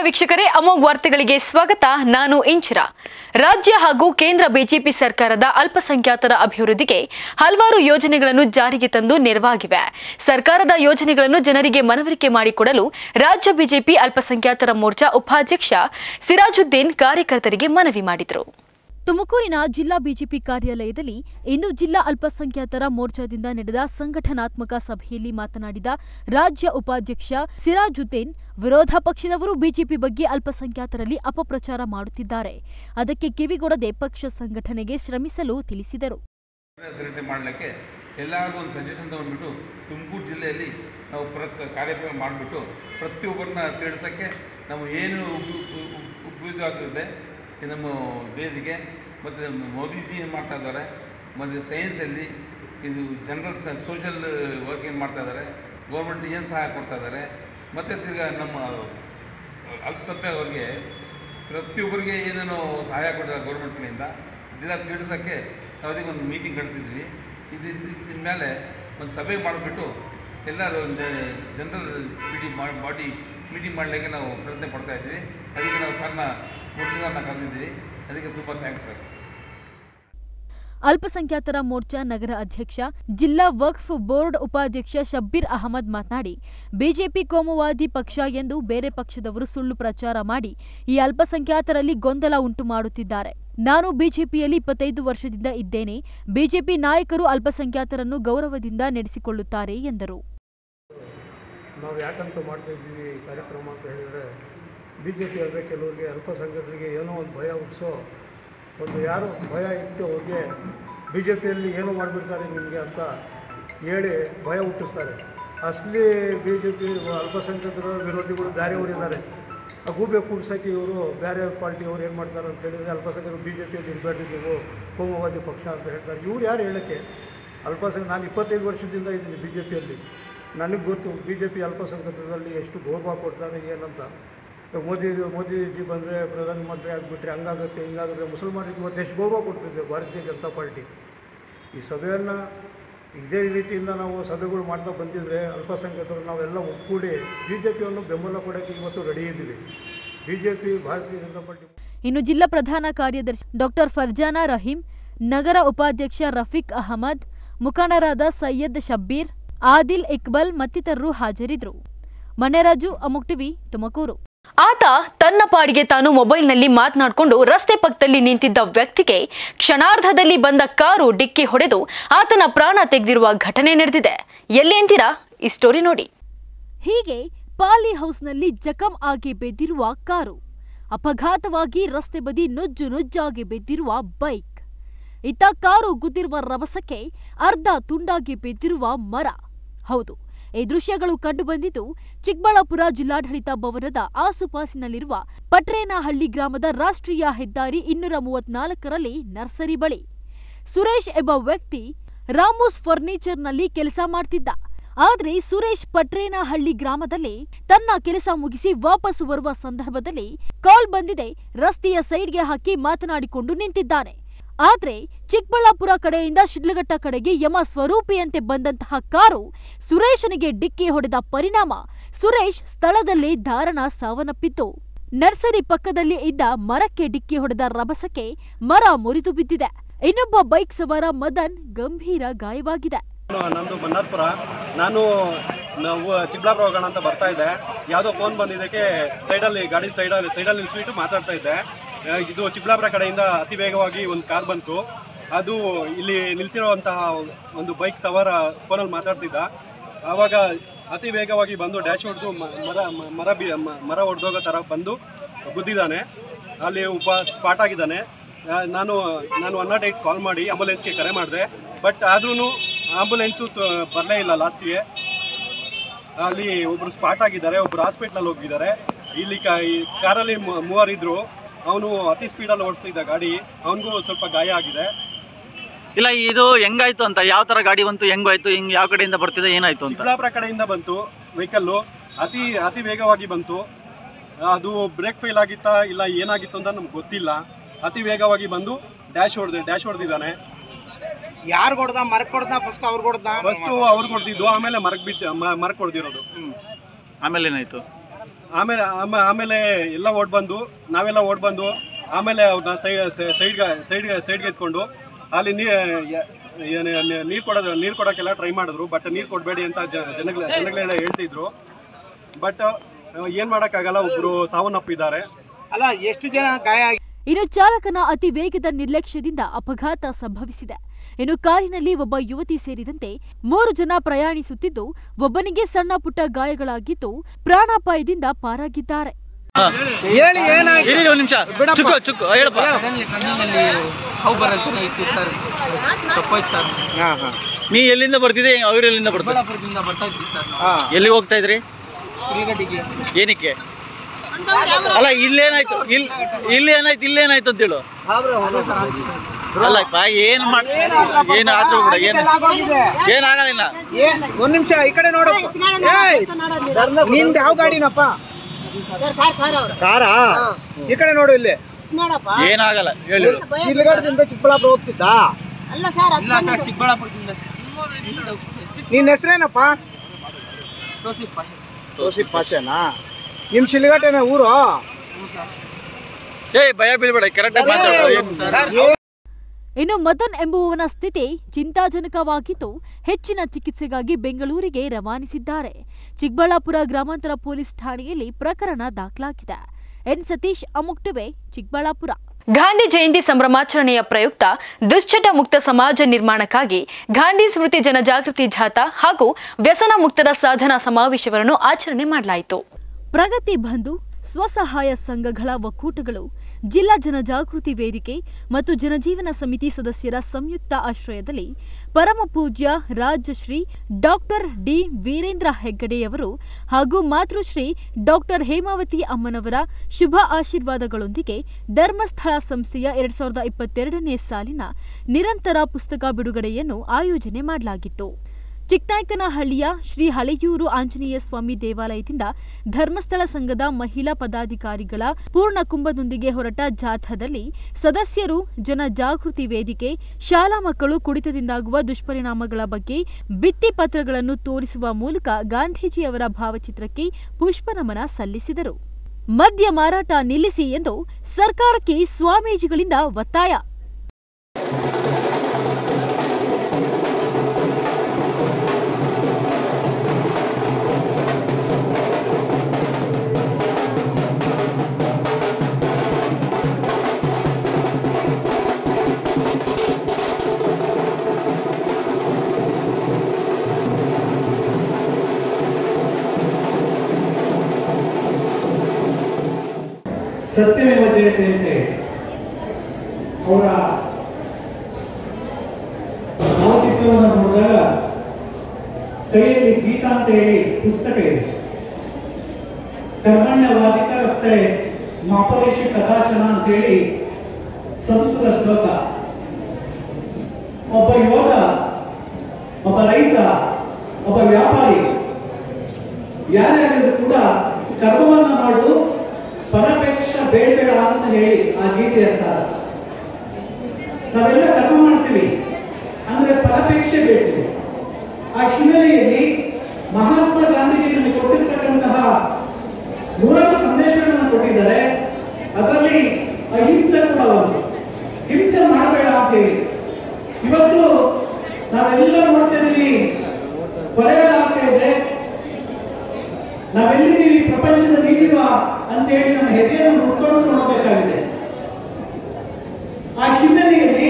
ವೀಕ್ಷಕರೇ ಅಮೋಘ್ ವಾರ್ತೆಗಳಿಗೆ ಸ್ವಾಗತ ನಾನು ಇಂಚಿರ ರಾಜ್ಯ ಹಾಗೂ ಕೇಂದ್ರ ಬಿಜೆಪಿ ಸರ್ಕಾರದ ಅಲ್ಪಸಂಖ್ಯಾತರ ಅಭಿವೃದ್ಧಿಗೆ ಹಲವಾರು ಯೋಜನೆಗಳನ್ನು ಜಾರಿಗೆ ತಂದು ನೆರವಾಗಿವೆ ಸರ್ಕಾರದ ಯೋಜನೆಗಳನ್ನು ಜನರಿಗೆ ಮನವರಿಕೆ ಮಾಡಿಕೊಡಲು ರಾಜ್ಯ ಬಿಜೆಪಿ ಅಲ್ಪಸಂಖ್ಯಾತರ ಮೋರ್ಚಾ ಉಪಾಧ್ಯಕ್ಷ ಸಿರಾಜುದ್ದೀನ್ ಕಾರ್ಯಕರ್ತರಿಗೆ ಮನವಿ ಮಾಡಿದರು ತುಮಕೂರಿನ ಜಿಲ್ಲಾ ಬಿಜೆಪಿ ಕಾರ್ಯಾಲಯದಲ್ಲಿ ಇಂದು ಜಿಲ್ಲಾ ಅಲ್ಪಸಂಖ್ಯಾತರ ಮೋರ್ಚಾದಿಂದ ನಡೆದ ಸಂಘಟನಾತ್ಮಕ ಸಭೆಯಲ್ಲಿ ಮಾತನಾಡಿದ ರಾಜ್ಯ ಉಪಾಧ್ಯಕ್ಷ ಸಿರಾಜುದ್ದೀನ್ ವಿರೋಧ ಪಕ್ಷದವರು ಬಿಜೆಪಿ ಬಗ್ಗೆ ಅಲ್ಪಸಂಖ್ಯಾತರಲ್ಲಿ ಅಪಪ್ರಚಾರ ಮಾಡುತ್ತಿದ್ದಾರೆ ಅದಕ್ಕೆ ಕಿವಿಗೊಡದೆ ಪಕ್ಷ ಸಂಘಟನೆಗೆ ಶ್ರಮಿಸಲು ತಿಳಿಸಿದರು ಸೆಲೆಕ್ಟ್ ಮಾಡಲಿಕ್ಕೆ ಎಲ್ಲರಿಗೂ ಒಂದು ಸಜೆಷನ್ ತೊಗೊಂಡ್ಬಿಟ್ಟು ತುಮಕೂರು ಜಿಲ್ಲೆಯಲ್ಲಿ ನಾವು ಪ್ರ ಕಾರ್ಯಕ್ರಮ ಮಾಡಿಬಿಟ್ಟು ಪ್ರತಿಯೊಬ್ಬರನ್ನ ತಿಳಿಸೋಕ್ಕೆ ನಾವು ಏನು ಉಪ- ಉಪ- ಉಪಯೋಗ ಆಗ್ತದೆ ಈ ನಮ್ಮ ದೇಶಕ್ಕೆ ಮತ್ತು ನಮ್ಮ ಮೋದಿಜಿ ಏನು ಮಾಡ್ತಾ ಇದ್ದಾರೆ ಮತ್ತು ಸೈನ್ಸಲ್ಲಿ ಇದು ಜನರಲ್ ಸೋಷಲ್ ವರ್ಕ್ ಏನು ಮಾಡ್ತಾ ಇದ್ದಾರೆ ಗೌರ್ಮೆಂಟ್ ಏನು ಸಹಾಯ ಕೊಡ್ತಾ ಇದ್ದಾರೆ ಮತ್ತು ತಿರ್ಗಾ ನಮ್ಮ ಅಲ್ಪಸಂಖ್ಯಾತ ಅವ್ರಿಗೆ ಪ್ರತಿಯೊಬ್ಬರಿಗೆ ಏನೇನೋ ಸಹಾಯ ಕೊಟ್ಟಿದ್ದಾರೆ ಗೌರ್ಮೆಂಟ್ ಕಡೆಯಿಂದ ಇದೆಲ್ಲ ತಿಳಿಸೋಕ್ಕೆ ನಾವು ಅದಕ್ಕೆ ಒಂದು ಮೀಟಿಂಗ್ ಕಳಿಸಿದ್ವಿ ಇದು ಇದ್ರ ಮೇಲೆ ಒಂದು ಸಭೆ ಮಾಡಿಬಿಟ್ಟು ಎಲ್ಲರೂ ಒಂದು ಜನರಲ್ ಬಿಡಿ ಮಾಡಿ ಬಾಡಿ ಮೀಟಿಂಗ್ ಮಾಡಲಿಕ್ಕೆ ನಾವು ಪ್ರಯತ್ನ ಪಡ್ತಾ ಇದ್ವಿ ಅದಕ್ಕೆ ನಾವು ಸಣ್ಣ ಮುಖ್ಯರನ್ನ ಕರೆದಿದ್ವಿ ಅದಕ್ಕೆ ತುಂಬ ಥ್ಯಾಂಕ್ಸ್ ಸರ್ ಅಲ್ಪಸಂಖ್ಯಾತರ ಮೋರ್ಚಾ ನಗರ ಅಧ್ಯಕ್ಷ ಜಿಲ್ಲಾ ವಕ್ಫ್ ಬೋರ್ಡ್ ಉಪಾಧ್ಯಕ್ಷ ಶಬ್ಬೀರ್ ಅಹಮದ್ ಮಾತನಾಡಿ ಬಿಜೆಪಿ ಕೋಮುವಾದಿ ಪಕ್ಷ ಎಂದು ಬೇರೆ ಪಕ್ಷದವರು ಸುಳ್ಳು ಪ್ರಚಾರ ಮಾಡಿ ಈ ಅಲ್ಪಸಂಖ್ಯಾತರಲ್ಲಿ ಗೊಂದಲ ಉಂಟು ಮಾಡುತ್ತಿದ್ದಾರೆ ನಾನು ಬಿಜೆಪಿಯಲ್ಲಿ ಇಪ್ಪತ್ತೈದು ವರ್ಷದಿಂದ ಇದ್ದೇನೆ ಬಿಜೆಪಿ ನಾಯಕರು ಅಲ್ಪಸಂಖ್ಯಾತರನ್ನು ಗೌರವದಿಂದ ನಡೆಸಿಕೊಳ್ಳುತ್ತಾರೆ ಎಂದರು ನಾವು ಯಾಕಂತ ಮಾಡ್ತಾ ಇದ್ದೀವಿ ಈ ಕಾರ್ಯಕ್ರಮ ಅಂತ ಹೇಳಿದರೆ ಬಿ ಜೆ ಪಿ ಅಂದರೆ ಕೆಲವರಿಗೆ ಅಲ್ಪಸಂಖ್ಯಾತರಿಗೆ ಏನೋ ಒಂದು ಭಯ ಹುಟ್ಟಿಸೋ ಒಂದು ಯಾರೋ ಭಯ ಇಟ್ಟು ಅವ್ರಿಗೆ ಬಿ ಜೆ ಪಿಯಲ್ಲಿ ಏನೋ ಮಾಡಿಬಿಡ್ತಾರೆ ನಿಮಗೆ ಅಂತ ಹೇಳಿ ಭಯ ಹುಟ್ಟಿಸ್ತಾರೆ ಅಸಲಿ ಬಿ ಜೆ ಪಿ ಅಲ್ಪಸಂಖ್ಯಾತರ ವಿರೋಧಿಗಳು ಬೇರೆಯವರಿದ್ದಾರೆ ಆ ಗೂಬೆ ಕೂಡ್ಸೋಕ್ಕೆ ಇವರು ಬೇರೆ ಪಾರ್ಟಿಯವರು ಏನು ಮಾಡ್ತಾರೆ ಅಂತ ಹೇಳಿದರೆ ಅಲ್ಪಸಂಖ್ಯಾತರು ಬಿ ಜೆ ಪಿಯಲ್ಲಿ ಇರಬೇಡ್ದು ನೀವು ಕೋಮುವಾದಿ ಪಕ್ಷ ಅಂತ ಹೇಳ್ತಾರೆ ಇವ್ರು ಯಾರು ಹೇಳೋಕ್ಕೆ ಅಲ್ಪಸಂಖ್ಯಾತ ನಾನು ಇಪ್ಪತ್ತೈದು ವರ್ಷದಿಂದ ಇದ್ದೀನಿ ಬಿ ಜೆ ಪಿಯಲ್ಲಿ ನನಗೆ ಗೊತ್ತು ಬಿ ಜೆ ಪಿ ಅಲ್ಪಸಂಖ್ಯಾತರಲ್ಲಿ ಎಷ್ಟು ಗೌರವ ಕೊಡ್ತಾರೆ ಏನಂತ ಇವಾಗ ಮೋದಿ ಮೋದಿಜಿ ಬಂದರೆ ಪ್ರಧಾನಮಂತ್ರಿ ಆಗಿಬಿಟ್ರೆ ಹಂಗಾಗುತ್ತೆ ಹಿಂಗಾಗುತ್ತೆ ಮುಸಲ್ಮಾನರಿಗೆ ಇವತ್ತು ಎಷ್ಟು ಗೌರವ ಕೊಡ್ತಿದೆ ಭಾರತೀಯ ಜನತಾ ಪಾರ್ಟಿ ಈ ಸಭೆಯನ್ನು ಇದೇ ರೀತಿಯಿಂದ ನಾವು ಸಭೆಗಳು ಮಾಡ್ತಾ ಬಂದಿದ್ದರೆ ಅಲ್ಪಸಂಖ್ಯಾತರು ನಾವೆಲ್ಲ ಒಕ್ಕೂಡಿ ಬಿ ಜೆ ಪಿಯನ್ನು ಬೆಂಬಲ ಕೊಡೋಕ್ಕೆ ಇವತ್ತು ರೆಡಿ ಇದ್ದೀವಿ ಬಿ ಜೆ ಪಿ ಭಾರತೀಯ ಜನತಾ ಪಾರ್ಟಿ ಇನ್ನು ಜಿಲ್ಲಾ ಪ್ರಧಾನ ಕಾರ್ಯದರ್ಶಿ ಡಾಕ್ಟರ್ ಫರ್ಜಾನಾ ರಹೀಂ ನಗರ ಉಪಾಧ್ಯಕ್ಷ ರಫೀಕ್ ಅಹಮದ್ ಮುಖಂಡರಾದ ಸೈಯದ್ ಶಬ್ಬೀರ್ ಆದಿಲ್ ಇಕ್ಬಲ್ ಮತ್ತಿತರರು ಹಾಜರಿದ್ದರು ಮಣ್ಣೆರಾಜು ಅಮುಕ್ ಟಿವಿ ತುಮಕೂರು ಆತ ತನ್ನ ಪಾಡಿಗೆ ತಾನು ಮೊಬೈಲ್ನಲ್ಲಿ ಮಾತನಾಡಿಕೊಂಡು ರಸ್ತೆ ಪಕ್ಕದಲ್ಲಿ ನಿಂತಿದ್ದ ವ್ಯಕ್ತಿಗೆ ಕ್ಷಣಾರ್ಧದಲ್ಲಿ ಬಂದ ಕಾರು ಡಿಕ್ಕಿ ಹೊಡೆದು ಆತನ ಪ್ರಾಣ ತೆಗೆದಿರುವ ಘಟನೆ ನಡೆದಿದೆ ಎಲ್ಲಿ ಅಂತೀರಾ ಈ ಸ್ಟೋರಿ ನೋಡಿ ಹೀಗೆ ಪಾಲಿ ಹೌಸ್ನಲ್ಲಿ ಜಖಂ ಆಗಿ ಬೆದ್ದಿರುವ ಕಾರು ಅಪಘಾತವಾಗಿ ರಸ್ತೆ ಬದಿ ನುಜ್ಜು ನುಜ್ಜಾಗಿ ಬೆದ್ದಿರುವ ಬೈಕ್ ಇತ್ತ ಕಾರು ಗುದ್ದಿರುವ ರಭಸಕ್ಕೆ ಅರ್ಧ ತುಂಡಾಗಿ ಬಿದ್ದಿರುವ ಮರ ಹೌದು ಈ ದೃಶ್ಯಗಳು ಕಂಡುಬಂದಿದ್ದು ಚಿಕ್ಕಬಳ್ಳಾಪುರ ಜಿಲ್ಲಾಡಳಿತ ಭವನದ ಆಸುಪಾಸಿನಲ್ಲಿರುವ ಪಟ್ರೇನಹಳ್ಳಿ ಗ್ರಾಮದ ರಾಷ್ಟ್ರೀಯ ಹೆದ್ದಾರಿ ಇನ್ನೂರ ಮೂವತ್ನಾಲ್ಕರಲ್ಲಿ ನರ್ಸರಿ ಬಳಿ ಸುರೇಶ್ ಎಂಬ ವ್ಯಕ್ತಿ ರಾಮೂಸ್ ಫರ್ನಿಚರ್ನಲ್ಲಿ ಕೆಲಸ ಮಾಡ್ತಿದ್ದ ಆದ್ರೆ ಸುರೇಶ್ ಪಟ್ರೇನಹಳ್ಳಿ ಗ್ರಾಮದಲ್ಲಿ ತನ್ನ ಕೆಲಸ ಮುಗಿಸಿ ವಾಪಸ್ಸು ಬರುವ ಸಂದರ್ಭದಲ್ಲಿ ಕಾಲ್ ಬಂದಿದೆ ರಸ್ತೆಯ ಸೈಡ್ಗೆ ಹಾಕಿ ಮಾತನಾಡಿಕೊಂಡು ನಿಂತಿದ್ದಾನೆ ಆದ್ರೆ ಚಿಕ್ಕಬಳ್ಳಾಪುರ ಕಡೆಯಿಂದ ಶಿಡ್ಲಘಟ್ಟ ಕಡೆಗೆ ಯಮ ಸ್ವರೂಪಿಯಂತೆ ಬಂದಂತಹ ಕಾರು ಸುರೇಶನಿಗೆ ಡಿಕ್ಕಿ ಹೊಡೆದ ಪರಿಣಾಮ ಸುರೇಶ್ ಸ್ಥಳದಲ್ಲೇ ದಾರುಣ ಸಾವನ್ನಪ್ಪಿತ್ತು ನರ್ಸರಿ ಪಕ್ಕದಲ್ಲಿ ಇದ್ದ ಮರಕ್ಕೆ ಡಿಕ್ಕಿ ಹೊಡೆದ ರಭಸಕ್ಕೆ ಮರ ಮುರಿದು ಬಿದ್ದಿದೆ ಇನ್ನೊಬ್ಬ ಬೈಕ್ ಸವಾರ ಮದನ್ ಗಂಭೀರ ಗಾಯವಾಗಿದೆ ನಾನು- ನಂದು ಬನ್ನಾರ್ಪುರ ನಾನು ನಾವು ಚಿಕ್ಕಬಳ್ಳಾಪುರ ಹೋಗೋಣ ಅಂತ ಬರ್ತಾ ಇದ್ದೆ ಯಾವುದೋ ಫೋನ್ ಬಂದಿದ್ದಕ್ಕೆ ಸೈಡಲ್ಲಿ ಗಾಡಿ ಸೈಡಲ್ಲಿ ಸೈಡಲ್ಲಿ ನಿಲ್ಲಿಸ್ಬಿಟ್ಟು ಮಾತಾಡ್ತಾ ಇದ್ದೆ ಆ, ಇದು ಚಿಕ್ಕಬಳ್ಳಾಪುರ ಕಡೆಯಿಂದ ಅತಿ ವೇಗವಾಗಿ ಒಂದು ಕಾರ್ ಬಂತು ಅದು ಇಲ್ಲಿ ನಿಲ್ಸಿರುವಂತಹ ಒಂದು ಬೈಕ್ ಸವಾರ ಫೋನಲ್ಲಿ ಮಾತಾಡ್ತಿದ್ದ ಆವಾಗ ಅತಿ ವೇಗವಾಗಿ ಬಂದು ಡ್ಯಾಶ್ ಹೊಡೆದು ಮರ ಮ- ಮರ ಬಿ ಮ- ಮರ ಹೊಡೆದೋಗೋ ಥರ ಬಂದು ಗುದ್ದಿದ್ದಾನೆ ಅಲ್ಲಿ ಒಬ್ಬ ಸ್ಪಾಟ್ ಆಗಿದ್ದಾನೆ ಆ, ನಾನು ನಾನು ಒನ್ ನಾಟ್ ಏಯ್ಟ್ ಕಾಲ್ ಮಾಡಿ ಆಂಬುಲೆನ್ಸ್ಗೆ ಕರೆ ಮಾಡಿದೆ ಬಟ್ ಆದ್ರೂ ಆಂಬುಲೆನ್ಸು ಬರಲೇ ಇಲ್ಲ ಲಾಸ್ಟಿಗೆ ಅಲ್ಲಿ ಒಬ್ಬರು ಸ್ಪಾಟ್ ಆಗಿದ್ದಾರೆ ಒಬ್ಬರು ಹಾಸ್ಪಿಟ್ಲಲ್ಲಿ ಹೋಗಿದ್ದಾರೆ ಇಲ್ಲಿ ಕ ಈ ಕಾರಲ್ಲಿ ಮೂ- ಮೂವರಿದ್ರು ಅವನು ಅತಿ ಸ್ಪೀಡಲ್ಲಿ ಓಡಿಸ್ತಿದ್ದ ಗಾಡಿ ಅವನಿಗೂ ಸ್ವಲ್ಪ ಗಾಯ ಆಗಿದೆ ಇಲ್ಲ ಇದು ಹೆಂಗಾಯ್ತು ಅಂತ ಯಾವ ತರ ಗಾಡಿ ಬಂತು ಹೆಂಗಾಯ್ತು ಹಿಂಗ್ ಯಾವ ಕಡೆಯಿಂದ ಬರ್ತಿದೆ ಏನಾಯ್ತು ಅಂತ ಚಿಕ್ಕಬಳ್ಳಾಪುರ ಕಡೆಯಿಂದ ಬಂತು ವೆಹಿಕಲ್ಲು ಅತಿ ಅತಿ ವೇಗವಾಗಿ ಬಂತು ಅದು ಬ್ರೇಕ್ ಫೇಲ್ ಆಗಿತ್ತಾ ಇಲ್ಲ ಏನಾಗಿತ್ತು ಅಂತ ನಮ್ಗೆ ಗೊತ್ತಿಲ್ಲ ಅತಿ ವೇಗವಾಗಿ ಬಂದು ಡ್ಯಾಶ್ ಹೊಡೆದೆ ಡ್ಯಾಶ್ ಹೊಡೆದಿದ್ದಾನೆ ಯಾರು ಕೊಡ್ದ ಮರಕ್ ಕೊಡ್ದ ಫಸ್ಟ್ ಅವ್ರು ಕೊಡ್ದ ಫಸ್ಟು ಅವ್ರಿಗೆ ಹೊಡೆದಿದ್ದು ಆಮೇಲೆ ಮರಕ್ಕೆ ಬಿದ್ದು ಮರಕ್ಕೆ ಹೊಡೆದಿರೋದು ಆಮೇಲೆ ಏನಾಯ್ತು ಆಮೇಲೆ ಆಮೇ- ಆಮೇಲೆ ಎಲ್ಲ ಓಡ್ ಬಂದು ನಾವೆಲ್ಲ ಓಡ್ ಬಂದು ಆಮೇಲೆ ಅವ್ರನ್ನ ಸೈ ಸೈಡ್ ಸೈಡ್ ಸೈಡ್ಗೆ ಎತ್ಕೊಂಡು ಅಲ್ಲಿ ನೀ ನೀರು ಕೊಡೋದು ನೀರು ಕೊಡೋಕ್ಕೆಲ್ಲ ಟ್ರೈ ಮಾಡಿದ್ರು ಬಟ್ ನೀರು ಕೊಡಬೇಡಿ ಅಂತ ಜ- ಜನಗಳ ಜನಗಳೆಲ್ಲ ಹೇಳ್ತಿದ್ರು ಬಟ್ ಏನು ಮಾಡೋಕ್ಕಾಗಲ್ಲ ಒಬ್ಬರು ಸಾವನ್ನಪ್ಪಿದ್ದಾರೆ ಅಲ್ಲ ಎಷ್ಟು ಜನ ಗಾಯ ಆಗಿ ಇನ್ನು ಚಾಲಕನ ಅತಿ ವೇಗದ ನಿರ್ಲಕ್ಷ್ಯದಿಂದ ಅಪಘಾತ ಸಂಭವಿಸಿದೆ ಇನ್ನು ಕಾರಿನಲ್ಲಿ ಒಬ್ಬ ಯುವತಿ ಸೇರಿದಂತೆ ಮೂರು ಜನ ಪ್ರಯಾಣಿಸುತ್ತಿದ್ದು ಒಬ್ಬನಿಗೆ ಸಣ್ಣ ಪುಟ್ಟ ಗಾಯಗಳಾಗಿದ್ದು ಪ್ರಾಣಾಪಾಯದಿಂದ ಪಾರಾಗಿದ್ದಾರೆ ಹೇಳಿ ಏನಾಗಿ ಇರಿ ಒಂದು ನಿಮಿಷ ಚುಕ್ಕು ಚುಕ್ಕು ಹೇಳಪ್ಪ ಅವು ಬರಲ್ತಾನೆ ಇತ್ತು ಸರ್ ತಪ್ಪಾಯ್ತು ಸರ್ ಹಾ ಹಾ ನೀ ಎಲ್ಲಿಂದ ಬರ್ತಿದ್ದೆ ಅವ್ರು ಎಲ್ಲಿಂದ ಬರ್ತಾರೆ ಚಿಕ್ಕಬಳ್ಳಾಪುರದಿಂದ ಬರ್ತಾ ಇದ್ವಿ ಸರ್ ನಾವು ಹಾ ಎಲ್ಲಿ ಹೋಗ್ತಾ ಇದ್ರಿ ಸಿಲಿಗಟ್ಟಿಗೆ ಏನಕ್ಕೆ ಅಲ್ಲ ಇಲ್ಲೇನಾಯ್ತು ಇಲ್ಲಿ ಇಲ್ಲಿ ಏನಾಯ್ತು ಇಲ್ಲೇನಾಯ್ತು ಅಂತ ಹೇಳು ಅಲ್ಲಪ್ಪ ಏನ್ ಮಾಡ್ ಏನ್ ಆದ್ರೂ ಕೂಡ ಏನ್ ಏನಾಗಲಿಲ್ಲ ಏನ್ ಒಂದ್ ನಿಮಿಷ ಈ ಕಡೆ ನೋಡು ಏಯ್ ನಿಂದ ಯಾವ ಗಾಡಿನಪ್ಪ ಕಾರಾ ಈ ಕಡೆ ನೋಡು ಇಲ್ಲಿ ಏನಾಗಲ್ಲ ಹೇಳಿ ಶಿಲ್ಗಡದಿಂದ ಚಿಕ್ಕಬಳ್ಳಾಪುರ ಹೋಗ್ತಿದ್ದ ಇಲ್ಲ ಸರ್ ಚಿಕ್ಕಬಳ್ಳಾಪುರದಿಂದ ನಿನ್ನ ಹೆಸರೇನಪ್ಪ ತೋಸಿಪ್ಪ ತೋಸಿಫ್ ಪಾಷನಾ ನಿಮ್ ಶಿಲ್ಘಟ್ಟೆನ ಊರು ಏಯ್ ಭಯ ಬೀಳ್ಬೇಡ ಕರೆಕ್ಟಾಗಿ ಮಾತಾಡು ಏನು ಇನ್ನು ಮದನ್ ಎಂಬುವವನ ಸ್ಥಿತಿ ಚಿಂತಾಜನಕವಾಗಿದ್ದು ಹೆಚ್ಚಿನ ಚಿಕಿತ್ಸೆಗಾಗಿ ಬೆಂಗಳೂರಿಗೆ ರವಾನಿಸಿದ್ದಾರೆ ಚಿಕ್ಕಬಳ್ಳಾಪುರ ಗ್ರಾಮಾಂತರ ಪೊಲೀಸ್ ಠಾಣೆಯಲ್ಲಿ ಪ್ರಕರಣ ದಾಖಲಾಗಿದೆ ಎನ್ ಸತೀಶ್ ಅಮುಕ್ ಟಿವೆ ಚಿಕ್ಕಬಳ್ಳಾಪುರ ಗಾಂಧಿ ಜಯಂತಿ ಸಂಭ್ರಮಾಚರಣೆಯ ಪ್ರಯುಕ್ತ ದುಶ್ಚಟ ಮುಕ್ತ ಸಮಾಜ ನಿರ್ಮಾಣಕ್ಕಾಗಿ ಗಾಂಧಿ ಸ್ಮೃತಿ ಜನಜಾಗೃತಿ ಜಾಥಾ ಹಾಗೂ ವ್ಯಸನ ಮುಕ್ತರ ಸಾಧನಾ ಸಮಾವೇಶವನ್ನು ಆಚರಣೆ ಮಾಡಲಾಯಿತು ಪ್ರಗತಿ ಬಂಧು ಸ್ವಸಹಾಯ ಸಂಘಗಳ ಒಕ್ಕೂಟಗಳು ಜಿಲ್ಲಾ ಜನಜಾಗೃತಿ ವೇದಿಕೆ ಮತ್ತು ಜನಜೀವನ ಸಮಿತಿ ಸದಸ್ಯರ ಸಂಯುಕ್ತ ಆಶ್ರಯದಲ್ಲಿ ಪರಮ ಪೂಜ್ಯ ರಾಜಶ್ರೀ ಡಾಕ್ಟರ್ ಡಿ ವೀರೇಂದ್ರ ಹೆಗ್ಗಡೆಯವರು ಹಾಗೂ ಮಾತೃಶ್ರೀ ಡಾಕ್ಟರ್ ಹೇಮಾವತಿ ಅಮ್ಮನವರ ಶುಭ ಆಶೀರ್ವಾದಗಳೊಂದಿಗೆ ಧರ್ಮಸ್ಥಳ ಸಂಸ್ಥೆಯ ಎರಡ್ ಸಾವಿರದ ಇಪ್ಪತ್ತೆರಡನೇ ಸಾಲಿನ ನಿರಂತರ ಪುಸ್ತಕ ಬಿಡುಗಡೆಯನ್ನು ಆಯೋಜನೆ ಮಾಡಲಾಗಿತ್ತು ಚಿಕ್ಕನಾಯಕನಹಳ್ಳಿಯ ಶ್ರೀ ಹಳೆಯೂರು ಆಂಜನೇಯ ಸ್ವಾಮಿ ದೇವಾಲಯದಿಂದ ಧರ್ಮಸ್ಥಳ ಸಂಘದ ಮಹಿಳಾ ಪದಾಧಿಕಾರಿಗಳ ಪೂರ್ಣ ಕುಂಭದೊಂದಿಗೆ ಹೊರಟ ಜಾಥಾದಲ್ಲಿ ಸದಸ್ಯರು ಜನ ಜಾಗೃತಿ ವೇದಿಕೆ ಶಾಲಾ ಮಕ್ಕಳು ಕುಡಿತದಿಂದಾಗುವ ದುಷ್ಪರಿಣಾಮಗಳ ಬಗ್ಗೆ ಭಿತ್ತಿ ಪತ್ರಗಳನ್ನು ತೋರಿಸುವ ಮೂಲಕ ಗಾಂಧೀಜಿಯವರ ಭಾವಚಿತ್ರಕ್ಕೆ ಪುಷ್ಪನಮನ ಸಲ್ಲಿಸಿದರು ಮದ್ಯ ಮಾರಾಟ ನಿಲ್ಲಿಸಿ ಎಂದು ಸರ್ಕಾರಕ್ಕೆ ಸ್ವಾಮೀಜಿಗಳಿಂದ ಒತ್ತಾಯ ಸತ್ಯಮೇವ ಜಯತೆ ಅಂತೆ ಅವರ ಭಾವಚಿತ್ರವನ್ನು ನೋಡಿದಾಗ ಕೈಯಲ್ಲಿ ಗೀತಾ ಅಂತ ಹೇಳಿ ಪುಸ್ತಕ ಇದೆ ಕರ್ಮಣ್ಯವಾದಿಕರಸ್ತೆ ಮಾಪರೇಶಿ ಕಥಾಚನ ಅಂತೇಳಿ ಸಂಸ್ಕೃತ ಶ್ಲೋಕ ಒಬ್ಬ ಯೋಗ ಒಬ್ಬ ರೈತ ಒಬ್ಬ ವ್ಯಾಪಾರಿ ಯಾರೇ ಆಗಿದ್ರು ಕೂಡ ಕರ್ಮವನ್ನ ಮಾಡು ಫಲಾಪೇಕ್ಷ ಬೇಡಬೇಡ ಅಂತ ಹೇಳಿ ಆ ಗೀತೆಯ ಸಾರ ನಾವೆಲ್ಲ ಕರ್ಮ ಮಾಡ್ತೀವಿ ಅಂದ್ರೆ ಫಲಾಪೇಕ್ಷೆ ಬೇಡ್ತೀವಿ ಆ ಹಿನ್ನೆಲೆಯಲ್ಲಿ ಮಹಾತ್ಮ ಗಾಂಧೀಜಿ ನಮಗೆ ಕೊಟ್ಟಿರ್ತಕ್ಕಂತಹ ನೂರಾರು ಸಂದೇಶಗಳನ್ನು ಕೊಟ್ಟಿದ್ದಾರೆ ಅದರಲ್ಲಿ ಅಹಿಂಸೆ ಕೂಡ ಒಂದು ಹಿಂಸೆ ಮಾಡಬೇಡ ಅಂತ ಹೇಳಿ ಇವತ್ತು ನಾವೆಲ್ಲ ನೋಡ್ತಾ ಇದೀವಿ ಕೊಲೆಗಳಾಗ್ತಾ ಇದೆ ನಾವೆಲ್ಲಿದ್ದೀವಿ ಪ್ರಪಂಚದ ನೀಡಿರುವ ಅಂತ ಹೇಳಿ ನಮ್ಮ ಹೆದೆಯನ್ನು ಮುಟ್ಕೊಂಡು ನೋಡಬೇಕಾಗಿದೆ ಆ ಹಿನ್ನೆಲೆಯಲ್ಲಿ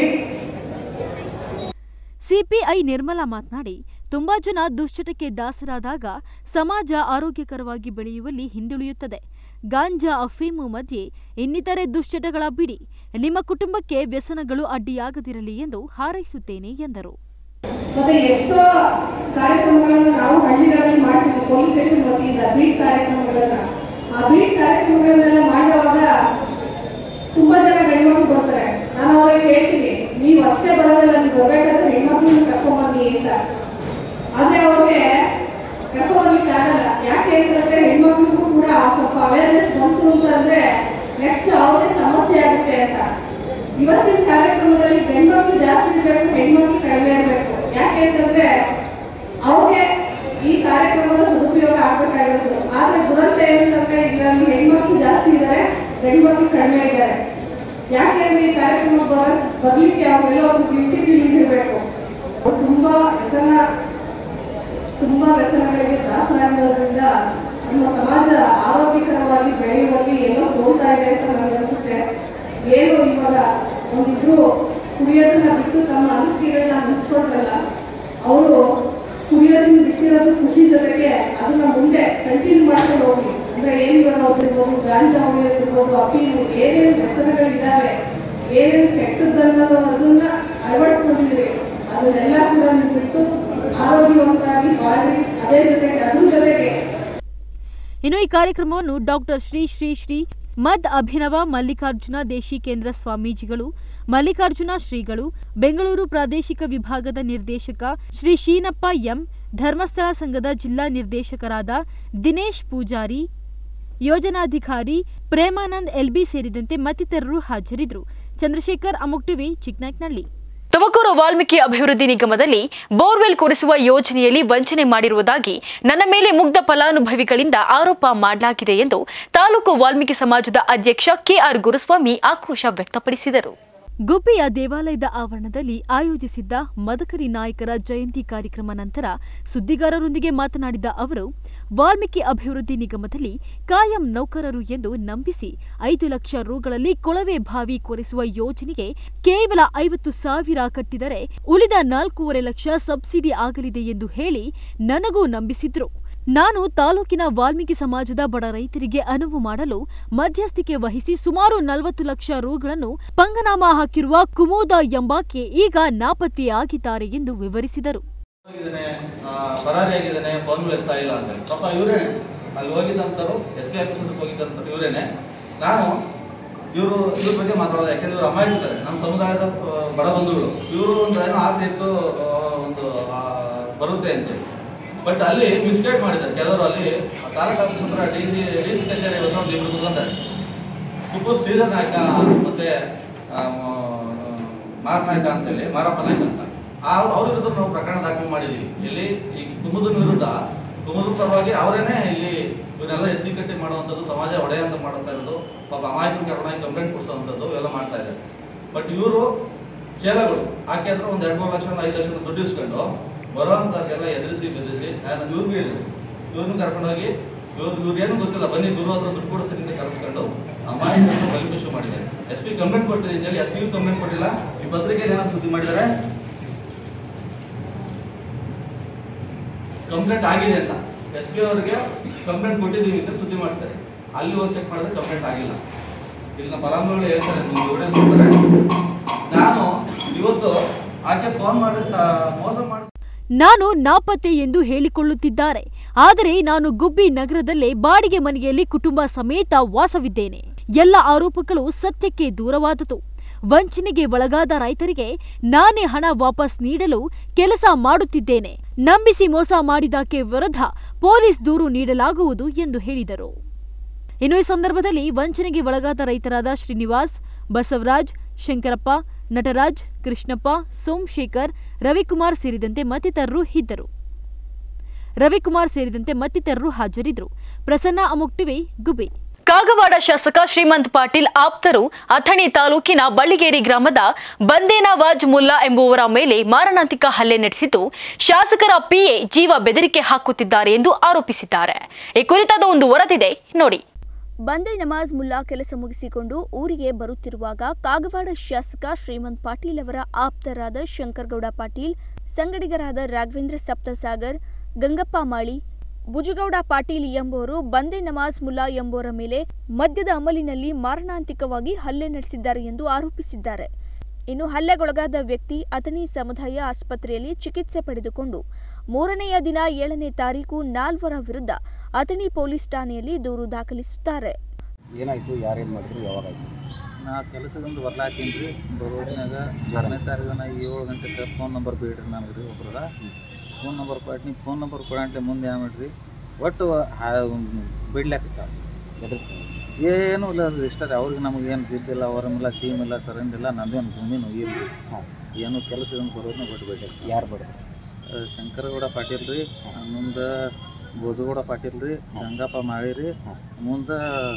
ಸಿಪಿಐ ನಿರ್ಮಲಾ ಮಾತನಾಡಿ ತುಂಬಾ ಜನ ದುಶ್ಚಟಕ್ಕೆ ದಾಸರಾದಾಗ ಸಮಾಜ ಆರೋಗ್ಯಕರವಾಗಿ ಬೆಳೆಯುವಲ್ಲಿ ಹಿಂದುಳಿಯುತ್ತದೆ ಗಾಂಜಾ ಅಫೀಮು ಮಧ್ಯೆ ಇನ್ನಿತರೆ ದುಶ್ಚಟಗಳ ಬಿಡಿ ನಿಮ್ಮ ಕುಟುಂಬಕ್ಕೆ ವ್ಯಸನಗಳು ಅಡ್ಡಿಯಾಗದಿರಲಿ ಎಂದು ಹಾರೈಸುತ್ತೇನೆ ಎಂದರು ಮತ್ತೆ ಎಷ್ಟೋ ಕಾರ್ಯಕ್ರಮಗಳನ್ನ ನಾವು ಹಳ್ಳಿಗಳಲ್ಲಿ ಮಾಡ್ತೀವಿ ಪೊಲೀಸ್ ಸ್ಟೇಷನ್ ವತಿಯಿಂದ ಬೀಟ್ ಕಾರ್ಯಕ್ರಮಗಳನ್ನ ಆ ಬೀಟ್ ಕಾರ್ಯಕ್ರಮಗಳನ್ನೆಲ್ಲ ಮಾಡುವಾಗ ತುಂಬಾ ಜನ ಗಂಡ್ಮಕ್ಳು ಬರ್ತಾರೆ ನಾನು ಅವ್ರಿಗೆ ಹೇಳ್ತೀನಿ ನೀವು ಅಷ್ಟೇ ಬರೋದಲ್ಲ ನೀವು ಬರ್ಬೇಕಾದ್ರೆ ಹೆಣ್ಮಕ್ಳನ್ನ ಕರ್ಕೊಂಬನ್ನಿ ಅಂತ ಆದ್ರೆ ಅವ್ರಿಗೆ ಕರ್ಕೊಂಬರ್ಲಿಕ್ಕೆ ಆಗಲ್ಲ ಯಾಕೆ ಅಂತಂದ್ರೆ ಹೆಣ್ಮಕ್ಳಿಗೂ ಕೂಡ ಸ್ವಲ್ಪ ಅವೇರ್ನೆಸ್ ಬಂತು ಅಂತಂದ್ರೆ ನೆಕ್ಸ್ಟ್ ಅವ್ರಿಗೆ ಸಮಸ್ಯೆ ಆಗುತ್ತೆ ಅಂತ ಇವತ್ತಿನ ಕಾರ್ಯಕ್ರಮದಲ್ಲಿ ಗಂಡ್ಮಕ್ಳು ಜಾಸ್ತಿ ಇರಬೇಕು ಹೆಣ್ಮಕ್ಳು ಕಡಿಮೆ ಇರಬೇಕು ಯಾಕೆ ಅಂತಂದ್ರೆ ಅವ್ರಿಗೆ ಈ ಕಾರ್ಯಕ್ರಮದ ಸದುಪಯೋಗ ಆಗ್ಬೇಕಾಗಿರೋದು ಆದ್ರೆ ದುರಂತ ಏನಂತಂದ್ರೆ ಇದರಲ್ಲಿ ಹೆಣ್ಮಕ್ಳು ಜಾಸ್ತಿ ಇದ್ದಾರೆ ಗಂಡ್ಮಕ್ಳು ಕಡಿಮೆ ಇದ್ದಾರೆ ಯಾಕೆಂದ್ರೆ ಈ ಕಾರ್ಯಕ್ರಮ ಬರ ಬರ್ಲಿಕ್ಕೆ ಅವರೆಲ್ಲ ಒಂದು ಬ್ಯೂಟಿ ಫೀಲಿಂಗ್ ಇರಬೇಕು ಅವ್ರು ತುಂಬಾ ವ್ಯಸನ ತುಂಬಾ ವ್ಯಸನಗಳಿಗೆ ದಾಸರಾಗಿರೋದ್ರಿಂದ ನಮ್ಮ ಸಮಾಜ ಆರೋಗ್ಯಕರವಾಗಿ ಬೆಳೆಯುವಲ್ಲಿ ಎಲ್ಲೋ ಸೋಲ್ತಾ ಇದೆ ಅಂತ ನನಗೆ ಅನಿಸುತ್ತೆ ಏನು ಇವಾಗ ಒಂದಿಬ್ರು ಕುಡಿಯೋದನ್ನ ಬಿಟ್ಟು ತಮ್ಮ ಅನಿಸಿಕೆಗಳನ್ನ ಹಂಚ್ಕೊಳ್ತಲ್ಲ ಅವರು ಕುಡಿಯೋದನ್ನ ಬಿಟ್ಟಿರೋದು ಖುಷಿ ಜೊತೆಗೆ ಅದನ್ನ ಮುಂದೆ ಕಂಟಿನ್ಯೂ ಮಾಡ್ಕೊಂಡು ಹೋಗಿ ಅಂದ್ರೆ ಏನು ಇವಾಗ ಹೋಗಿರ್ಬೋದು ಗಾಂಜಾ ಹೋಗಿರ್ಬೋದು ಅಪೀಲು ಏನೇನು ವ್ಯಸನಗಳಿದ್ದಾವೆ ಏನೇನು ಕೆಟ್ಟದ್ದನ್ನೋದನ್ನ ಅಳವಡಿಸ್ಕೊಂಡಿದ್ದೀರಿ ಅದನ್ನೆಲ್ಲ ಕೂಡ ನೀವು ಬಿಟ್ಟು ಆರೋಗ್ಯವಂತರಾಗಿ ಬಾಳಿ ಅದೇ ಜೊತೆಗೆ ಅದ್ರ ಜೊತೆಗೆ ಇನ್ನು ಈ ಕಾರ್ಯಕ್ರಮವನ್ನು ಡಾಕ್ಟರ್ ಶ್ರೀ ಶ್ರೀ ಶ್ರೀ ಮದ್ ಅಭಿನವ ಮಲ್ಲಿಕಾರ್ಜುನ ದೇಶಿ ಕೇಂದ್ರ ಸ್ವಾಮೀಜಿಗಳು ಮಲ್ಲಿಕಾರ್ಜುನ ಶ್ರೀಗಳು ಬೆಂಗಳೂರು ಪ್ರಾದೇಶಿಕ ವಿಭಾಗದ ನಿರ್ದೇಶಕ ಶ್ರೀ ಶೀನಪ್ಪ ಎಂ ಧರ್ಮಸ್ಥಳ ಸಂಘದ ಜಿಲ್ಲಾ ನಿರ್ದೇಶಕರಾದ ದಿನೇಶ್ ಪೂಜಾರಿ ಯೋಜನಾಧಿಕಾರಿ ಪ್ರೇಮಾನಂದ್ ಎಲ್ಬಿ ಸೇರಿದಂತೆ ಮತ್ತಿತರರು ಹಾಜರಿದ್ದರು ಚಂದ್ರಶೇಖರ್ ಅಮುಕ್ ಟಿವಿ ಚಿಕ್ಕನಾಯ್ಕನಹಳ್ಳಿ ತುಮಕೂರು ವಾಲ್ಮೀಕಿ ಅಭಿವೃದ್ಧಿ ನಿಗಮದಲ್ಲಿ ಬೋರ್ವೆಲ್ ಕೊರೆಸುವ ಯೋಜನೆಯಲ್ಲಿ ವಂಚನೆ ಮಾಡಿರುವುದಾಗಿ ನನ್ನ ಮೇಲೆ ಮುಗ್ಧ ಫಲಾನುಭವಿಗಳಿಂದ ಆರೋಪ ಮಾಡಲಾಗಿದೆ ಎಂದು ತಾಲೂಕು ವಾಲ್ಮೀಕಿ ಸಮಾಜದ ಅಧ್ಯಕ್ಷ ಕೆಆರ್ ಗುರುಸ್ವಾಮಿ ಆಕ್ರೋಶ ವ್ಯಕ್ತಪಡಿಸಿದರು ಗುಬ್ಬಿಯ ದೇವಾಲಯದ ಆವರಣದಲ್ಲಿ ಆಯೋಜಿಸಿದ್ದ ಮದಕರಿ ನಾಯಕರ ಜಯಂತಿ ಕಾರ್ಯಕ್ರಮ ನಂತರ ಸುದ್ದಿಗಾರರೊಂದಿಗೆ ಮಾತನಾಡಿದ ಅವರು ವಾಲ್ಮೀಕಿ ಅಭಿವೃದ್ಧಿ ನಿಗಮದಲ್ಲಿ ಕಾಯಂ ನೌಕರರು ಎಂದು ನಂಬಿಸಿ ಐದು ಲಕ್ಷ ರುಗಳಲ್ಲಿ ಕೊಳವೆ ಬಾವಿ ಕೊರೆಸುವ ಯೋಜನೆಗೆ ಕೇವಲ ಐವತ್ತು ಸಾವಿರ ಕಟ್ಟಿದರೆ ಉಳಿದ ನಾಲ್ಕೂವರೆ ಲಕ್ಷ ಸಬ್ಸಿಡಿ ಆಗಲಿದೆ ಎಂದು ಹೇಳಿ ನನಗೂ ನಂಬಿಸಿದ್ರು ನಾನು ತಾಲೂಕಿನ ವಾಲ್ಮೀಕಿ ಸಮಾಜದ ಬಡ ರೈತರಿಗೆ ಅನುವು ಮಾಡಲು ಮಧ್ಯಸ್ಥಿಕೆ ವಹಿಸಿ ಸುಮಾರು ನಲವತ್ತು ಲಕ್ಷ ರುಗಳನ್ನು ಪಂಗನಾಮ ಹಾಕಿರುವ ಕುಮೋದ ಎಂಬಾಕೆ ಈಗ ನಾಪತ್ತೆಯಾಗಿದ್ದಾರೆ ಎಂದು ವಿವರಿಸಿದರು ಹೋಗಿದ್ದಾನೆ ಪರಾರಿಯಾಗಿದ್ದಾನೆ ಫೋನ್ಗಳು ಎತ್ತಾ ಇಲ್ಲ ಅಂತ ಹೇಳಿ ಪಾಪ ಇವರೇ ಅಲ್ಲಿ ಹೋಗಿದ್ದಂತರು ಎಸ್ ಬಿ ಆಫೀಸ್ ಹತ್ರಕ್ಕೆ ಹೋಗಿದ್ದಂತರು ಇವರೇನೆ ನಾನು ಇವರು ಇವ್ರ ಬಗ್ಗೆ ಮಾತಾಡೋದು ಯಾಕೆಂದ್ರೆ ಇವರು ಅಮ್ಮ ಇರ್ತಾರೆ ನಮ್ಮ ಸಮುದಾಯದ ಆ, ಬಡ ಬಂಧುಗಳು ಇವರು ಒಂದು ಏನೋ ಆಸೆ ಇತ್ತು ಆ, ಒಂದು ಆ, ಬರುತ್ತೆ ಅಂತ ಬಟ್ ಅಲ್ಲಿ ಮಿಸ್ಗೈಡ್ ಮಾಡಿದ್ದಾರೆ ಕೆಲವರು ಅಲ್ಲಿ ತಾಲೂಕು ಆಫೀಸ್ ಹತ್ರ ಡಿ ಸಿ ಡಿ ಸಿ ಕಚೇರಿ ಒಂದು ಒಂದು ಇಬ್ರು ಕುತ್ಕೊಂತಾರೆ ಕುಪ್ಪೂರ್ ಶ್ರೀಧರ್ ನಾಯಕ ಮತ್ತೆ ಆ, ಮ- ಮಾರ್ ನಾಯಕ ಅಂತೇಳಿ ಮಾರಪ್ಪ ನಾಯಕ ಅಂತ ಆ ಅವ್ರ ವಿರುದ್ಧ ನಾವು ಪ್ರಕರಣ ದಾಖಲು ಮಾಡಿದೀವಿ ಇಲ್ಲಿ ಈ ಕುಮುದನ ವಿರುದ್ಧ ಕುಮುದ ಪರವಾಗಿ ಅವರೇನೆ ಇಲ್ಲಿ ಇವನ್ನೆಲ್ಲ ಎತ್ತಿಕಟ್ಟಿ ಮಾಡುವಂಥದ್ದು ಸಮಾಜ ಒಡೆಯಂತ ಮಾಡುತ್ತಾ ಇರೋದು ಪಾಪ ಅಮಾಯಕನ ಕರ್ನಾಗಿ ಕಂಪ್ಲೇಂಟ್ ಕೊಡಿಸುವಂಥದ್ದು ಇವೆಲ್ಲ ಮಾಡ್ತಾ ಇದ್ದಾರೆ ಬಟ್ ಇವರು ಚೇಲಗಳು ಆಕೆ ಹತ್ರ ಒಂದು ಎರಡು ಮೂರು ಲಕ್ಷ ಐದು ಲಕ್ಷ ದುಡ್ಡು ಇಸ್ಕೊಂಡು ಬರುವಂಥವ್ರಿಗೆಲ್ಲ ಎದುರಿಸಿ ಬೆದರಿಸಿ ನಾನು ಇವ್ರಿಗೂ ಹೇಳಿದೆ ಇವ್ರನ್ನ ಕರ್ಕೊಂಡೋಗಿ ಇವ್ರು ಇವ್ರು ಏನು ಗೊತ್ತಿಲ್ಲ ಬನ್ನಿ ಗುರು ಹತ್ರ ದುಡ್ಡು ಕೊಡಿಸ್ತೀನಿ ಅಂತ ಕರೆಸ್ಕೊಂಡು ಅಮಾಯಕರನ್ನು ಬಲಿಪಶು ಮಾಡಿದ್ದಾರೆ ಎಸ್ ಪಿ ಕಂಪ್ಲೇಂಟ್ ಕೊಟ್ಟಿದ್ದೀನಿ ಎಸ್ ಪಿ ಕಂಪ್ಲೇಂಟ್ ಕೊಟ್ಟಿಲ್ಲ ಈ ಪತ್ರಿಕೆ ಏನಾದ್ರು ಸುದ್ದಿ ಮಾಡಿದ್ದಾರೆ ಕಂಪ್ಲೇಂಟ್ ಆಗಿದೆ ಅಂತ ಎಸ್ ಪಿ ಅವರಿಗೆ ಕಂಪ್ಲೇಂಟ್ ಕೊಟ್ಟಿದ್ದೀವಿ ಅಂತ ಸುದ್ದಿ ಮಾಡ್ತಾರೆ ಅಲ್ಲಿ ಹೋಗಿ ಚೆಕ್ ಮಾಡಿದ್ರೆ ಕಂಪ್ಲೇಂಟ್ ಆಗಿಲ್ಲ ಇಲ್ಲಿ ನಮ್ಮ ಫಲಾನುಭವಿಗಳು ಹೇಳ್ತಾರೆ ನೀವು ವಿಡಿಯೋ ನೋಡ್ತಾರೆ ನಾನು ಇವತ್ತು ಆಕೆ ಫೋನ್ ಮಾಡಿ ಆ, ಮೋಸ ಮಾಡಿ ನಾನು ನಾಪತ್ತೆ ಎಂದು ಹೇಳಿಕೊಳ್ಳುತ್ತಿದ್ದಾರೆ ಆದರೆ ನಾನು ಗುಬ್ಬಿ ನಗರದಲ್ಲೇ ಬಾಡಿಗೆ ಮನೆಯಲ್ಲಿ ಕುಟುಂಬ ಸಮೇತ ವಾಸವಿದ್ದೇನೆ ಎಲ್ಲ ಆರೋಪಗಳು ಸತ್ಯಕ್ಕೆ ದೂರವಾದತು ವಂಚನೆಗೆ ಒಳಗಾದ ರೈತರಿಗೆ ನಾನೇ ಹಣ ವಾಪಸ್ ನೀಡಲು ಕೆಲಸ ಮಾಡುತ್ತಿದ್ದೇನೆ ನಂಬಿಸಿ ಮೋಸ ಮಾಡಿದಕ್ಕೆ ವಿರುದ್ಧ ಪೊಲೀಸ್ ದೂರು ನೀಡಲಾಗುವುದು ಎಂದು ಹೇಳಿದರು ಇನ್ನು ಈ ಸಂದರ್ಭದಲ್ಲಿ ವಂಚನೆಗೆ ಒಳಗಾದ ರೈತರಾದ ಶ್ರೀನಿವಾಸ್ ಬಸವರಾಜ್ ಶಂಕರಪ್ಪ ನಟರಾಜ್ ಕೃಷ್ಣಪ್ಪ ಸೋಮಶೇಖರ್ ರವಿಕುಮಾರ್ ಸೇರಿದಂತೆ ಮತ್ತಿತರರು ಇದ್ದರು ರವಿಕುಮಾರ್ ಸೇರಿದಂತೆ ಮತ್ತಿತರರು ಹಾಜರಿದ್ದರು ಪ್ರಸನ್ನ ಅಮುಕ್ ಟಿವಿ ಗುಬ್ಬಿ ಕಾಗವಾಡ ಶಾಸಕ ಶ್ರೀಮಂತ್ ಪಾಟೀಲ್ ಆಪ್ತರು ಅಥಣಿ ತಾಲೂಕಿನ ಬಳ್ಳಿಗೇರಿ ಗ್ರಾಮದ ಬಂದೇನವಾಜ್ ಮುಲ್ಲಾ ಎಂಬುವರ ಮೇಲೆ ಮಾರಣಾಂತಿಕ ಹಲ್ಲೆ ನಡೆಸಿದ್ದು ಶಾಸಕರ ಪಿಎ ಜೀವ ಬೆದರಿಕೆ ಹಾಕುತ್ತಿದ್ದಾರೆ ಎಂದು ಆರೋಪಿಸಿದ್ದಾರೆ ಈ ಕುರಿತಾದ ಒಂದು ವರದಿದೆ ನೋಡಿ ಬಂದೆ ನಮಾಜ್ ಮುಲ್ಲಾ ಕೆಲಸ ಮುಗಿಸಿಕೊಂಡು ಊರಿಗೆ ಬರುತ್ತಿರುವಾಗ ಕಾಗವಾಡ ಶಾಸಕ ಶ್ರೀಮಂತ್ ಪಾಟೀಲ್ ಅವರ ಆಪ್ತರಾದ ಶಂಕರಗೌಡ ಪಾಟೀಲ್ ಸಂಗಡಿಗರಾದ ರಾಘವೇಂದ್ರ ಸಪ್ತಸಾಗರ್ ಗಂಗಪ್ಪ ಮಾಳಿ ಭುಜಗೌಡ ಪಾಟೀಲ್ ಎಂಬುವರು ಬಂದೆ ನಮಾಜ್ ಮುಲ್ಲಾ ಎಂಬುವರ ಮೇಲೆ ಮದ್ಯದ ಅಮಲಿನಲ್ಲಿ ಮಾರಣಾಂತಿಕವಾಗಿ ಹಲ್ಲೆ ನಡೆಸಿದ್ದಾರೆ ಎಂದು ಆರೋಪಿಸಿದ್ದಾರೆ ಇನ್ನು ಹಲ್ಲೆಗೊಳಗಾದ ವ್ಯಕ್ತಿ ಅಥಣಿ ಸಮುದಾಯ ಆಸ್ಪತ್ರೆಯಲ್ಲಿ ಚಿಕಿತ್ಸೆ ಪಡೆದುಕೊಂಡು ಮೂರನೆಯ ದಿನ ಏಳನೇ ತಾರೀಕು ನಾಲ್ವರ ವಿರುದ್ಧ ಅಥಣಿ ಪೊಲೀಸ್ ಠಾಣೆಯಲ್ಲಿ ದೂರು ದಾಖಲಿಸುತ್ತಾರೆ ಏನಾಯ್ತು ಯಾರೇನು ಮಾಡಿದ್ರು ಯಾವಾಗ ಆಯ್ತು ನಾ ಕೆಲಸದಿಂದ ಬರ್ಲಾತೀನಿ ರೀ ಬರೋದ್ನಾಗ ಆರನೇ ತಾರೀಕು ನಾ ಏಳು ಗಂಟೆಗೆ ಫೋನ್ ನಂಬರ್ ಬಿಡ್ರಿ ನನಗೆ ರೀ ಒಬ್ರದ ಫೋನ್ ನಂಬರ್ ಕೊಟ್ಟು ನೀವು ಫೋನ್ ನಂಬರ್ ಕೊಡಂಟ್ಲೆ ಮುಂದೆ ಏನು ಮಾಡ್ರಿ ಒಟ್ಟು ಬಿಡ್ಲಾಕ ಚಾಲು ಎದುರಿಸ್ತಾರೆ ಏನೂ ಇಲ್ಲ ಅದು ಇಷ್ಟ ರೀ ಅವ್ರಿಗೆ ನಮಗೆ ಏನು ಜಿದ್ದಿಲ್ಲ ಅವರಮಿಲ್ಲ ಸೀಮ್ ಇಲ್ಲ ಸರಂಡ್ ಇಲ್ಲ ನಂದೇನು ಭೂಮಿನೂ ಇಲ್ಲ ಏನು ಕೆಲಸದಿಂದ ಬರೋದನ್ನ ಬಿಟ್ಟು ಬಿಟ್ಟು ಯಾರು ಬಡದ್ರು ಶಂಕರಗೌಡ ಪಾಟೀಲ್ ರೀ ಮುಂದೆ ಭೋಜಗೌಡ ಪಾಟೀಲ್ ರೀ ಗಂಗಪ್ಪ ಮಾಳಿ ರೀ ಮುಂದೆ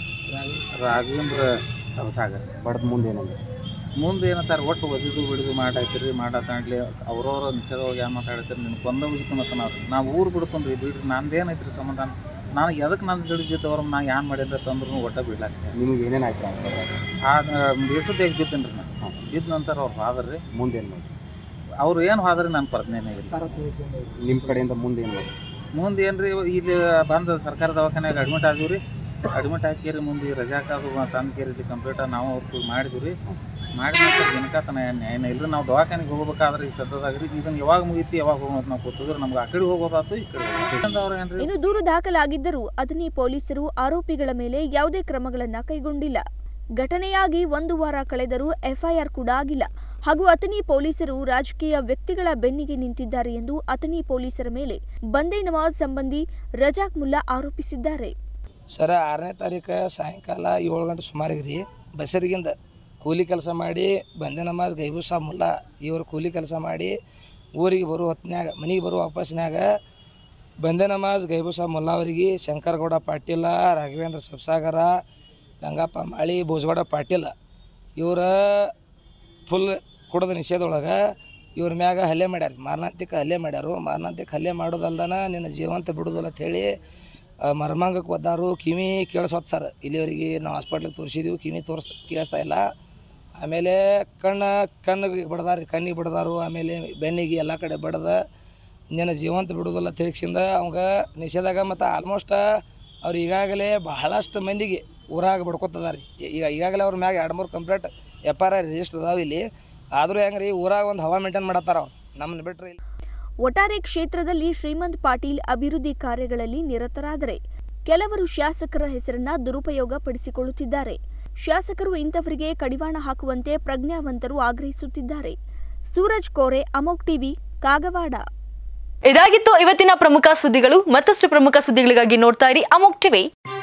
ರಾಘವೇಂದ್ರ ಸಬಸಾಗರ್ ಬಡ್ದು ಮುಂದೆ ಏನಂದ್ರೆ ಮುಂದೆ ಏನಂತಾರೆ ಒಟ್ಟು ಒದಿದು ಬಿಡಿದು ಮಾಡಾಯ್ತಿರಿ ಮಾಡತ್ತಾಡ್ಲಿ ಅವ್ರವ್ರ ನಿಷೇಧವಾಗಿ ಏನು ಮಾತಾಡ್ತೀರಿ ನಿನ್ನ ಕೊಂದ ಹೋಗಿತ್ತು ಮತ್ತು ನಾವು ನಾವು ಊರು ಬಿಡ್ಕೊಂಡ್ರಿ ಬಿಡ್ರಿ ನಂದೇನೈತ್ರಿ ಸಂಬಂಧ ನಾನು ಎದಕ್ಕೆ ನಾನು ತಿಳಿದಿದ್ದವ್ರು ನಾ ಏನು ಮಾಡಿದ್ರೆ ತಂದ್ರು ಒಟ್ಟ ಬಿಡ್ಲಾಕ್ತೆ ನಿಮಗೆ ಏನೇನು ಆಯ್ತು ಅಂತ ಆ ಬೇಸದೇಗ ಬಿದ್ದೀನಿ ರೀ ನಾನು ಬಿದ್ದ ನಂತರ ಅವ್ರು ಹೋದ್ರಿ ಮುಂದೆ ಏನು ಮಾಡಿ ಅವ್ರು ಏನು ಹೋದ್ರಿ ನಾನು ಪರ್ದನೇನೆ ಇಲ್ಲ ನಿಮ್ಮ ಕಡೆಯಿಂದ ಮುಂದೆ ಏನು ಮಾಡಿ ಮುಂದೆ ಏನ್ರಿ ಇಲ್ಲಿ ಬಂದು ಸರ್ಕಾರ ದವಾಖಾನ್ಯಾಗ ಅಡ್ಮಿಟ್ ಆದೀವಿ ರೀ ಅಡ್ಮಿಟ್ ಹಾಕಿರಿ ಮುಂದೆ ರಜಾಕಾದು ತಂದು ಕೇರಿ ಇಲ್ಲಿ ಕಂಪ್ಯೂಟರ್ ನಾವು ಅವ್ರು ಮಾಡಿದ್ವಿ ರೀ ಮಾಡಿದ ನಂತರ ದಿನಕತನ ನ್ಯಾಯನ ಇಲ್ರಿ ನಾವು ದವಾಖಾನೆಗೆ ಹೋಗ್ಬೇಕಾದ್ರೆ ಈ ಸದ್ಯದಾಗ ರೀ ಇದನ್ನು ಯಾವಾಗ ಮುಗೀತಿ ಯಾವಾಗ ಹೋಗೋದು ನಾವು ಕೂತಿದ್ರೆ ನಮ್ಗೆ ಆ ಕಡೆ ಹೋಗೋದಾತು ಈ ಕಡೆ ಹೋಗೋದು. ಅವ್ರು ಏನ್ರಿ ಇನ್ನು ದೂರು ದಾಖಲಾಗಿದ್ದರೂ ಅದನ್ನೇ ಪೊಲೀಸರು ಆರೋಪಿಗಳ ಮೇಲೆ ಯಾವುದೇ ಕ್ರಮಗಳನ್ನ ಕೈಗೊಂಡಿಲ್ಲ ಘಟನೆಯಾಗಿ ಒಂದು ವಾರ ಕಳೆದರೂ ಎಫ್ಐಆರ್ ಕೂಡ ಆಗಿಲ್ಲ ಹಾಗೂ ಅತನಿ ಪೊಲೀಸರು ರಾಜಕೀಯ ವ್ಯಕ್ತಿಗಳ ಬೆನ್ನಿಗೆ ನಿಂತಿದ್ದಾರೆ ಎಂದು ಅತನಿ ಪೊಲೀಸರ ಮೇಲೆ ಬಂದೇ ನವಾಜ್ ಸಂಬಂಧಿ ರಜಾಕ್ ಮುಲ್ಲಾ ಆರೋಪಿಸಿದ್ದಾರೆ ಸರ ಆರನೇ ತಾರೀಕು ಸಾಯಂಕಾಲ ಏಳು ಗಂಟೆ ಸುಮಾರಿಗೆ ರೀ ಬಸರಿಗಿಂದ ಕೂಲಿ ಕೆಲಸ ಮಾಡಿ ಬಂದೆ ನಮಾಜ್ ಗೈಬು ಸಾಬ್ ಮುಲ್ಲಾ ಇವರು ಕೂಲಿ ಕೆಲಸ ಮಾಡಿ ಊರಿಗೆ ಬರೋ ಹೊತ್ನ್ಯಾಗ ಮನೆಗೆ ಬರೋ ವಾಪಸ್ನ್ಯಾಗ ಬಂದೆ ನಮಾಜ್ ಗೈಬು ಸಾಬ್ ಮುಲ್ಲಾ ಅವರಿಗೆ ಶಂಕರಗೌಡ ಪಾಟೀಲ ರಾಘವೇಂದ್ರ ಸಬ್ಸಾಗರ ಗಂಗಪ್ಪ ಮಾಳಿ ಭೋಜಗೌಡ ಪಾಟೀಲ ಇವರ ಫುಲ್ ಕುಡದ ನಿಷೇಧೊಳಗೆ ಇವ್ರ ಮ್ಯಾಗ ಹಲ್ಲೆ ಮಾಡ್ಯಾರ ಮಾರಣಾಂತಿಕ ಹಲ್ಲೆ ಮಾಡ್ಯಾರು ಮಾರಣಾಂತಿಕ ಹಲ್ಲೆ ಮಾಡೋದಲ್ದನ ನಿನ್ನ ಜೀವಂತ ಬಿಡೋದಿಲ್ಲ ಅಂಥೇಳಿ ಮರ್ಮಾಂಗಕ್ಕೆ ಒದ್ದಾರು ಕಿವಿ ಕೇಳಿಸೋದು ಸರ್ ಇಲ್ಲಿವರೆಗೆ ನಾವು ಹಾಸ್ಪಿಟ್ಲಿಗೆ ತೋರಿಸಿದ್ದೀವಿ ಕಿವಿ ತೋರಿಸ್ ಕೇಳಿಸ್ತಾ ಇಲ್ಲ ಆಮೇಲೆ ಕಣ್ಣು ಕಣ್ಣಿಗೆ ಬಡ್ದಾರ ಕಣ್ಣಿಗೆ ಬಡ್ದಾರು ಆಮೇಲೆ ಬೆನ್ನಿಗೆ ಎಲ್ಲ ಕಡೆ ಬಡ್ದ ನಿನ್ನ ಜೀವಂತ ಬಿಡೋದಿಲ್ಲ ತಿರುಗಿಸಿಂದ ಅವಾಗ ನಿಷೇಧಾಗ ಮತ್ತು ಆಲ್ಮೋಸ್ಟ್ ಅವ್ರು ಈಗಾಗಲೇ ಬಹಳಷ್ಟು ಮಂದಿಗೆ ಊರಾಗ ಬಡ್ಕೊತದಾರಿ ಈಗ ಈಗಾಗಲೇ ಅವ್ರ ಮ್ಯಾಗ ಎರಡು ಮೂರು complaint F R I register ಅದಾವ ಇಲ್ಲಿ ಆದರೂ ಹೆಂಗೆ ರೀ ಊರಾಗ ಒಂದು ಹವಾ ಮೇಂಟೈನ್ ಮಾಡತ್ತಾರ ಅವ್ರು ನಮ್ಮನ್ನ ಬಿಟ್ರೆ ಇಲ್ಲಿ ಒಟ್ಟಾರೆ ಕ್ಷೇತ್ರದಲ್ಲಿ ಶ್ರೀಮಂತ್ ಪಾಟೀಲ್ ಅಭಿವೃದ್ಧಿ ಕಾರ್ಯಗಳಲ್ಲಿ ನಿರತರಾದರೆ ಕೆಲವರು ಶಾಸಕರ ಹೆಸರನ್ನ ದುರುಪಯೋಗ ಪಡಿಸಿಕೊಳ್ಳುತ್ತಿದ್ದಾರೆ ಶಾಸಕರು ಇಂಥವರಿಗೆ ಕಡಿವಾಣ ಹಾಕುವಂತೆ ಪ್ರಜ್ಞಾವಂತರು ಆಗ್ರಹಿಸುತ್ತಿದ್ದಾರೆ ಸೂರಜ್ ಕೋರೆ ಅಮೋಕ್ ಟಿವಿ ಕಾಗವಾಡ ಇದಾಗಿತ್ತು ಇವತ್ತಿನ ಪ್ರಮುಖ ಸುದ್ದಿಗಳು ಮತ್ತಷ್ಟು ಪ್ರಮುಖ ಸುದ್ದಿಗಳಿಗಾಗಿ ನೋಡ್ತಾ ಇರಿ ಅಮೋಕ್ ಟಿವಿ